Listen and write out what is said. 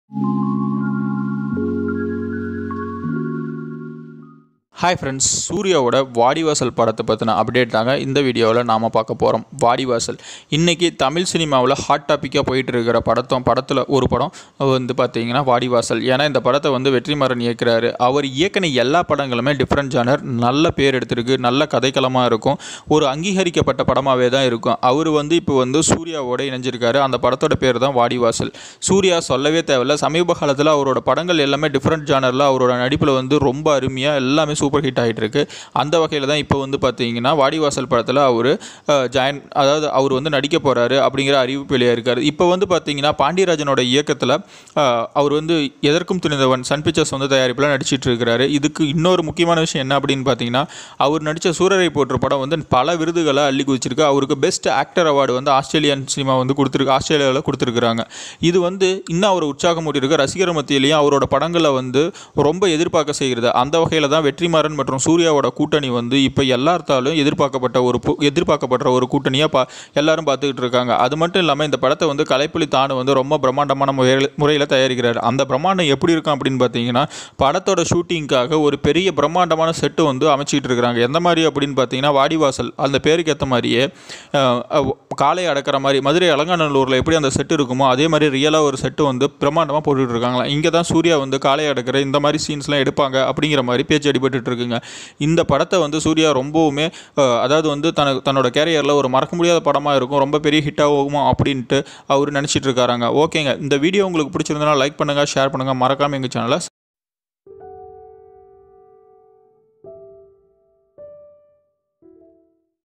hi friends சூர்யாவோட வாடிவாசல் படத்தை பற்றின அப்டேட் தாங்க இந்த வீடியோவில் நாம் பார்க்க போகிறோம் வாடிவாசல் இன்றைக்கி தமிழ் சினிமாவில் ஹாட் டாப்பிக்காக போயிட்டு இருக்கிற படத்தம் படத்தில் ஒரு படம் வந்து பார்த்தீங்கன்னா வாடிவாசல் ஏன்னா இந்த படத்தை வந்து வெற்றிமாறன் இயக்குறாரு அவர் இயக்கின எல்லா படங்களுமே டிஃப்ரெண்ட் ஜானர் நல்ல பேர் எடுத்திருக்கு நல்ல கதைக்களமாக இருக்கும் ஒரு அங்கீகரிக்கப்பட்ட படமாகவே தான் இருக்கும் அவர் வந்து இப்போ வந்து சூர்யாவோட இணைஞ்சிருக்காரு அந்த படத்தோட பேர் தான் வாடிவாசல் சூர்யா சொல்லவே தேவையில்ல சமீப காலத்தில் அவரோட படங்கள் எல்லாமே டிஃப்ரெண்ட் ஜானரில் அவரோட நடிப்பில் வந்து ரொம்ப அருமையாக எல்லாமே சூப்பர் ஹிட் ஆகிட்டு இருக்கு அந்த வகையில் தான் இப்போ வந்து பார்த்தீங்கன்னா வாடிவாசல் படத்தில் அவர் ஜாயின் அதாவது அவர் வந்து நடிக்க போகிறாரு அப்படிங்கிற அறிவிப்பு வெளியாயிருக்காரு இப்போ வந்து பார்த்தீங்கன்னா பாண்டியராஜனோட இயக்கத்தில் அவர் வந்து எதற்கும் துணிந்தவன் சன் பிக்சர்ஸ் வந்து தயாரிப்பில் நடிச்சிட்டு இருக்கிறாரு இதுக்கு இன்னொரு முக்கியமான விஷயம் என்ன அப்படின்னு பார்த்தீங்கன்னா அவர் நடித்த சூரரை போற்று படம் வந்து பல விருதுகளை அள்ளி குதிச்சிருக்கு அவருக்கு பெஸ்ட் ஆக்டர் அவார்டு வந்து ஆஸ்திரேலியன் சினிமா வந்து கொடுத்துருக்கு ஆஸ்திரேலியாவில் கொடுத்துருக்குறாங்க இது வந்து இன்னும் அவர் உற்சாகம் இருக்கு ரசிகர் மத்தியிலையும் அவரோட படங்களை வந்து ரொம்ப எதிர்பார்க்க செய்கிறது அந்த வகையில் தான் வெற்றிமாறன் மற்றும் சூர்யாவோட கூட்டணி வந்து இப்போ எல்லாத்தாலும் எதிர்பார்க்கப்பட்ட ஒரு பு- எதிர்பார்க்கப்படுற ஒரு கூட்டணியாக பா எல்லாரும் பார்த்துக்கிட்டு இருக்காங்க அது மட்டும் இல்லாமல் இந்த படத்தை வந்து கலைப்புலி தானு வந்து ரொம்ப பிரம்மாண்டமான முறையில் முறையில் தயாரிக்கிறார் அந்த பிரம்மாண்டம் எப்படி இருக்கும் அப்படின்னு பார்த்தீங்கன்னா படத்தோட ஷூட்டிங்க்காக ஒரு பெரிய பிரம்மாண்டமான செட்டு வந்து அமைச்சிட்டு இருக்கிறாங்க எந்த மாதிரி அப்படின்னு பார்த்தீங்கன்னா வாடிவாசல் அந்த பேருக்கு ஏற்ற மாதிரியே அஹ், அஹ், காளை அடக்கிற மாதிரி மதுரை அலங்காநல்லூரில் எப்படி அந்த செட்டு இருக்குமோ அதே மாதிரி ரியலாக ஒரு செட்டு வந்து பிரம்மாண்டமாக போட்டுட்டு இருக்காங்களா இங்கே தான் சூர்யா வந்து காளை அடக்கிற இந்த மாதிரி சீன்ஸ்லாம் எடுப்பாங்க அப்படிங்கிற மாதிரி பேச்சு அடிபட்டுட்டு இருக்குங்க இந்த படத்தை வந்து சூர்யா ரொம்பவுமே அஹ், அதாவது வந்து தன தன்னோட கேரியரில் ஒரு மறக்க முடியாத படமாக இருக்கும் ரொம்ப பெரிய ஹிட் ஆகுமோ அப்படின்ட்டு அவர் நினச்சிட்டு இருக்காராங்க ஓகேங்க இந்த வீடியோ உங்களுக்கு பிடிச்சிருந்தனா லைக் பண்ணுங்கள் ஷேர் பண்ணுங்கள் மறக்காமல் எங்கள் சேனலை